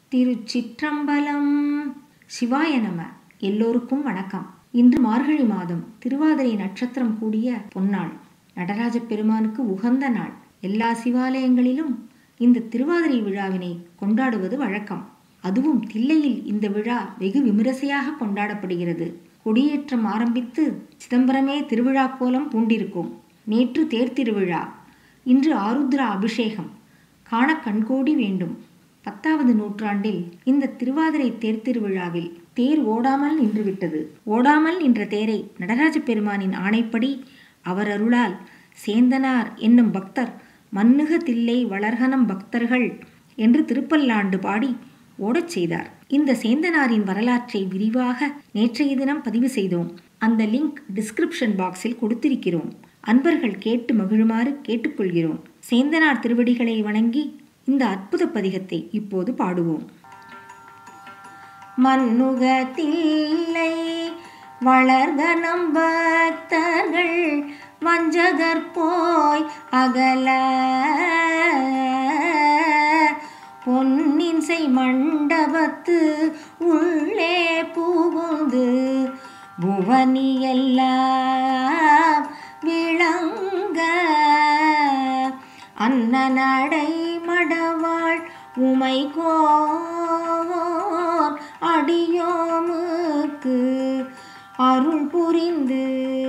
திருச்சிற்றம்பலம் சிவாய நம எல்லோருக்கும் வணக்கம் இன்று மார்கழி மாதம் திருவாதிரை நட்சத்திரம் கூடிய பொன்னாள் நடராஜ பெருமானுக்கு உகந்த நாள் எல்லா சிவாலயங்களிலும் இந்த திருவாதிரை விழாவினை கொண்டாடுவது வழக்கம் அதுவும் தில்லையில் இந்த விழா வெகு விமரிசையாக கொண்டாடப்படுகிறது கொடியேற்றம் ஆரம்பித்து சிதம்பரமே திருவிழா கோலம் பூண்டிருக்கும் நேற்று தேர் திருவிழா இன்று ஆருத்ரா அபிஷேகம் காண கண்கோடி வேண்டும் பத்தாவது நூற்றாண்டில் இந்த திருவாதிரை தேர் திருவிழாவில் தேர் ஓடாமல் நின்றுவிட்டது ஓடாமல் நின்ற தேரை நடராஜ பெருமானின் ஆணைப்படி அவர் அருளால் சேந்தனார் என்னும் பக்தர் மன்னுக தில்லை வளர்கனம் பக்தர்கள் என்று திருப்பல்லாண்டு பாடி ஓடச் செய்தார் இந்த சேந்தனாரின் வரலாற்றை விரிவாக நேற்றைய தினம் பதிவு செய்தோம் அந்த லிங்க் டிஸ்கிரிப்ஷன் பாக்ஸில் கொடுத்திருக்கிறோம் அன்பர்கள் கேட்டு மகிழுமாறு கேட்டுக்கொள்கிறோம் சேந்தனார் திருவடிகளை வணங்கி இந்த அற்புத பதிகத்தை இப்போது பாடுவோம் மண்ணுகத்தில்லை வளர்கனம் பக்தர்கள் வஞ்சகர் போய் அகல பொன்னின்சை மண்டபத்து உள்ளே புகுந்து புவனியெல்லாம் விளங்க அன்னநடை மடவாள் உமை கோர் அடியோமுக்கு அருள் புரிந்து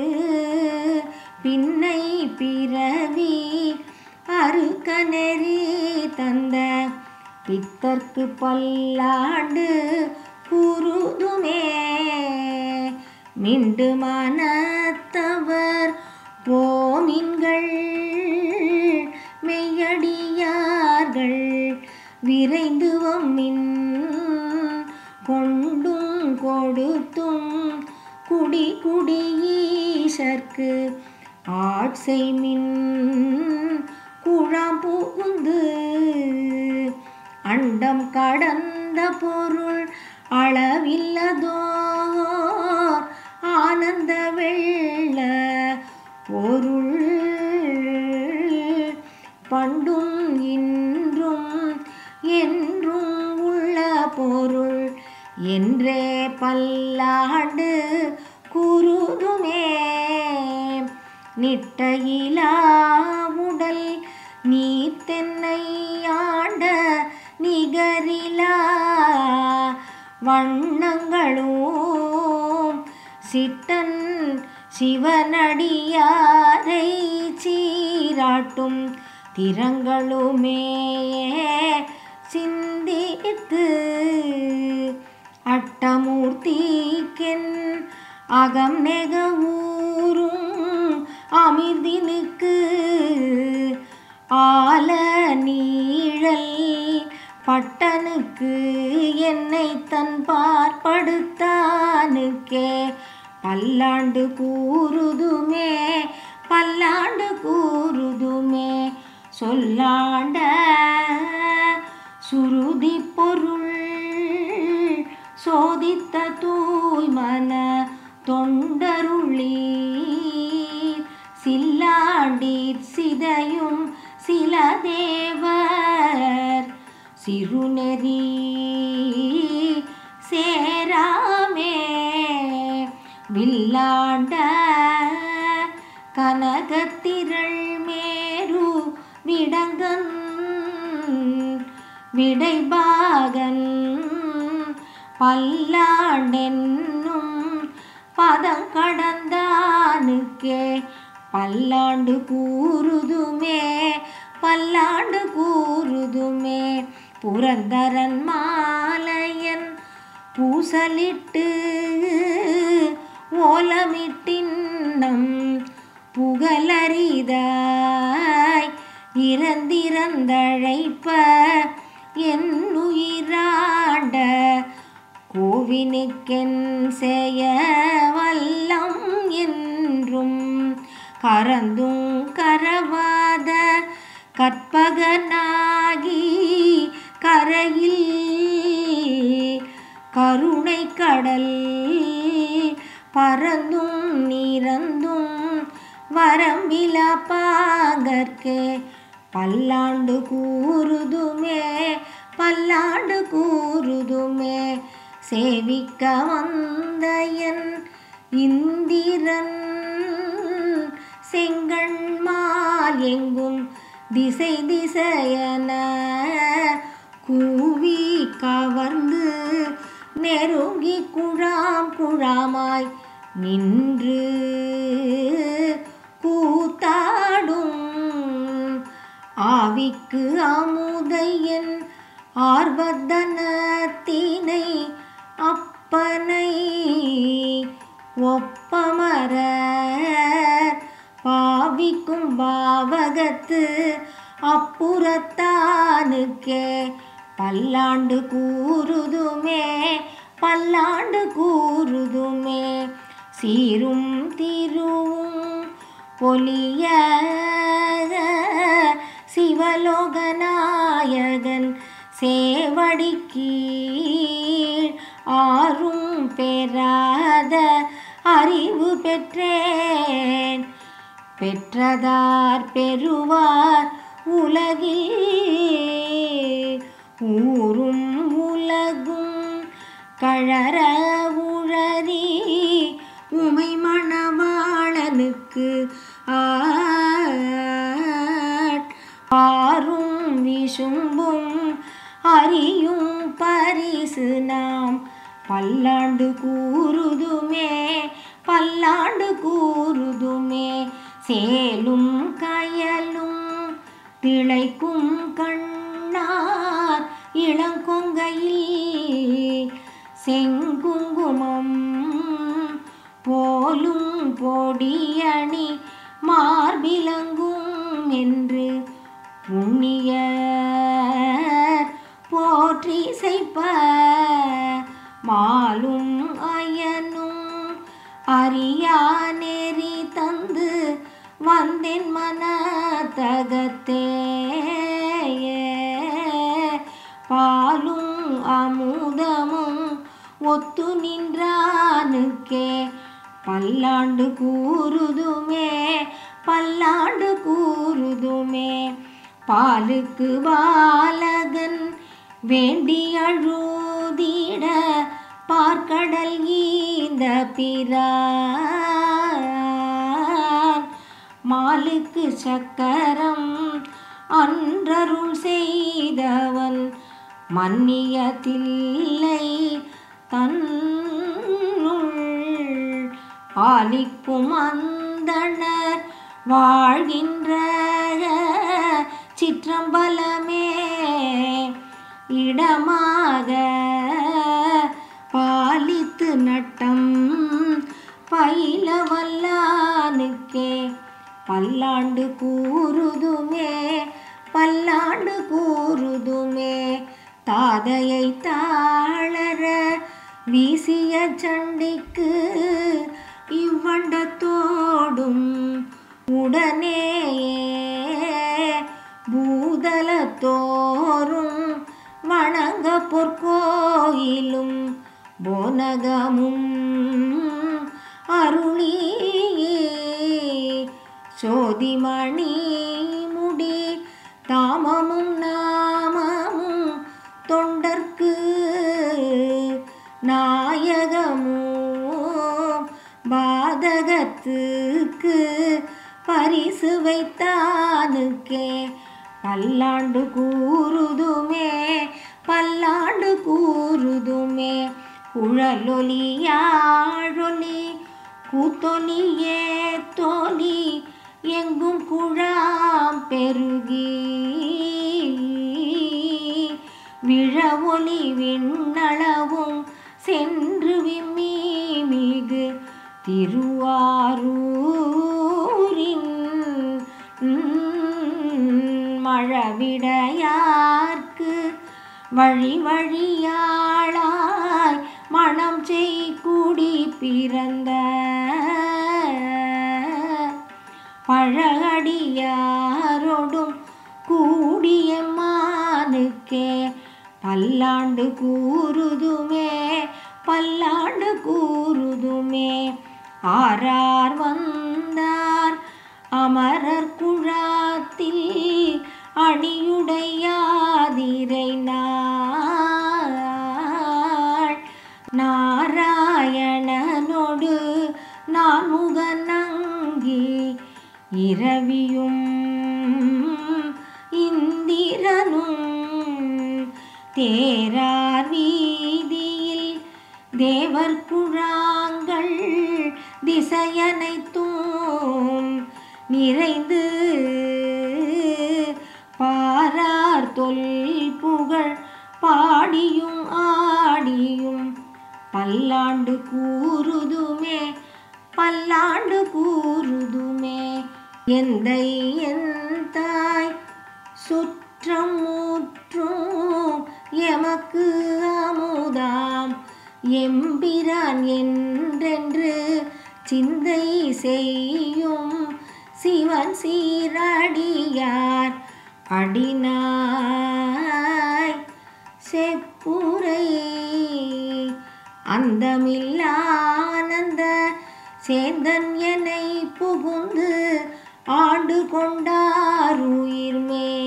பின்னை பிறவி அறுக்க நெறி தந்த பித்தர்க்கு பல்லாண்டு குருதுமே மிண்டு மனத்தவர் போமின்கள் மெய்யடியார்கள் விரைந்து வம்மின் கொண்டும் கொடுத்தும் குடி குடியீசர்க்கு ஆட்சைமின் குழாம் புகுந்து அண்டம் கடந்த பொருள் அளவில்லதோர் ஆனந்த வெள்ள பொருள் பண்டும் இன்றும் என்றும் உள்ள பொருள் என்றே பல்லாண்டு குருதுமே நிட்டையிலா உடல் நீ தென்னை ஆண்ட நிகரிலா வண்ணங்களும் சித்தன் சிவனடியாரை சீராட்டும் திறங்களுமே சிந்தித்து அட்டமூர்த்திக்கென் அகம் நெக ஊரும் அமிர்தினுக்கு ஆல நீழல் பட்டனுக்கு என்னை தன் பார்ப்படுத்தானுக்கே பல்லாண்டு கூறுதுமே பல்லாண்டு கூறுதுமே சொல்லாண்ட சுருதி பொருள் சோதித்த தூய்மன தொண்டருளி சில்லாண்டீர் சிதையும் சில தேவர் சிறுநெறி சேராமே வில்லாண்ட கனகத்திரள் மேரு விடங்கன் விடைபாகன் பல்லாண்டென்னும் பதம் கடந்தானுக்கே பல்லாண்டு கூறுதுமே பல்லாண்டு கூறுதுமே புரந்தரன் மாலையன் பூசலிட்டு ஓலமிட்டின்னம் புகழறிதாய் இறந்திறந்தழைப்ப என் உயிராண்ட கோவினுக்கென் செய்ய வல்லம் என்றும் கரந்தும் கரவாத கற்பகனாகி கரையில் கருணை கடல் பறந்தும் நிறந்தும் வரம்பில பாங்கற்கே பல்லாண்டு கூறுதுமே பல்லாண்டு கூறு சேவிக்க வந்த என் இந்திரன் செங்கண்மால் எங்கும் திசை திசையன கூவி கவர்ந்து நெருங்கி குழாம் குழாமாய் நின்று கூத்தாடும் ஆவிக்கு அமுதையன் ஆர்வதனத்தினை அப்பனை ஒப்பமர பாவிக்கும் பாவகத்து அப்புறத்தானுக்கே பல்லாண்டு கூறுதுமே பல்லாண்டு கூறுதுமே சீரும் திருவும் பொலிய சிவலோகநாயகன் சேவடி கீழ் ஆறும் பெறாத அறிவு பெற்றேன் பெற்றதார் பெறுவார் உலகில் ஊரும் உலகும் கழற உழறி உமை மணவாளனுக்கு ஆறும் விஷும்பும் அறியும் பரிசு நாம் பல்லாண்டு கூறுதுமே பல்லாண்டு கூறுதுமே சேலும் கயலும் திளைக்கும் கண்ணார் இளங்கொங்கையில் செங்குங்குமம் போலும் பொடியணி மார்பிலங்கும் என்று புண்ணிய போற்றி செய்ப்ப மாலும் அயனும் அறியா நெறி தந்து வந்தேன் மனத்தகத்தே பாலும் அமுதமும் ஒத்து நின்றானுக்கே பல்லாண்டு கூறுதுமே பல்லாண்டு கூறுதுமே பாலுக்கு பாலகன் வேண்டி அழுதிட பார்க்கடல் ஈந்த பிரான் மாலுக்கு சக்கரம் அன்றருள் செய்தவன் மன்னியதில்லை தன்னுள் ஆலிக்கும் அந்தணர் வாழ்கின்ற சிற்றம்பலமே இடமாக பாலித்து நட்டம் பயில வல்லானுக்கே பல்லாண்டு கூறுதுமே பல்லாண்டு கூறுதுமே தாதையை தாழற வீசிய சண்டிக்கு இவ்வண்டத்தோடும் உடனே பூதலத்தோறும் வணங்க பொற்கோயிலும் போனகமும் அருளி சோதிமணி முடி தாமமும் நாமமும் தொண்டர்க்கு நாயகமும் பாதகத்துக்கு பரிசு வைத்தானுக்கே பல்லாண்டு கூறுதுமே பல்லாண்டு கூறுதுமே குழலொலி யாழொலி கூத்தொலியே தோலி எங்கும் குழாம் பெருகி விழவொலி விண்ணளவும் சென்று விம்மி மிகு திருவாரூரின் மழவிடையார்க்கு வழி வழியாளாய் மணம் செய் கூடி பிறந்த பழகடியாரோடும் கூடிய மானுக்கே பல்லாண்டு கூறுதுமே பல்லாண்டு கூறுதுமே ஆரார் வந்தார் அமரர் குழாத்தில் அணியுடையாதிரை நாள் இரவியும் இந்திரனும் தேரார் வீதியில் தேவர் குழாங்கள் திசையனைத்தும் நிறைந்து பாரார் தொல் புகழ் பாடியும் ஆடியும் பல்லாண்டு கூறுதுமே பல்லாண்டு கூறுதுமே எந்தை என் தாய் சுற்றம் முற்றும் எமக்கு அமுதாம் எம்பிரான் என்றென்று சிந்தை செய்யும் சிவன் சீரடியார் அடினாய் செப்புரை அந்தமில்லானந்த சேந்தன் என்னை புகுந்து ஆண்டு கொண்டாருயிர்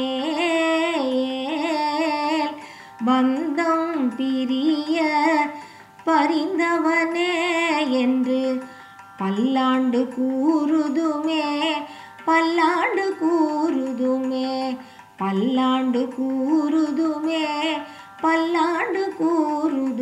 மேல் பந்தம் பிரிய பரிந்தவனே என்று பல்லாண்டு கூறுதுமே பல்லாண்டு கூறுதுமே பல்லாண்டு கூறுதுமே பல்லாண்டு கூறுதுமே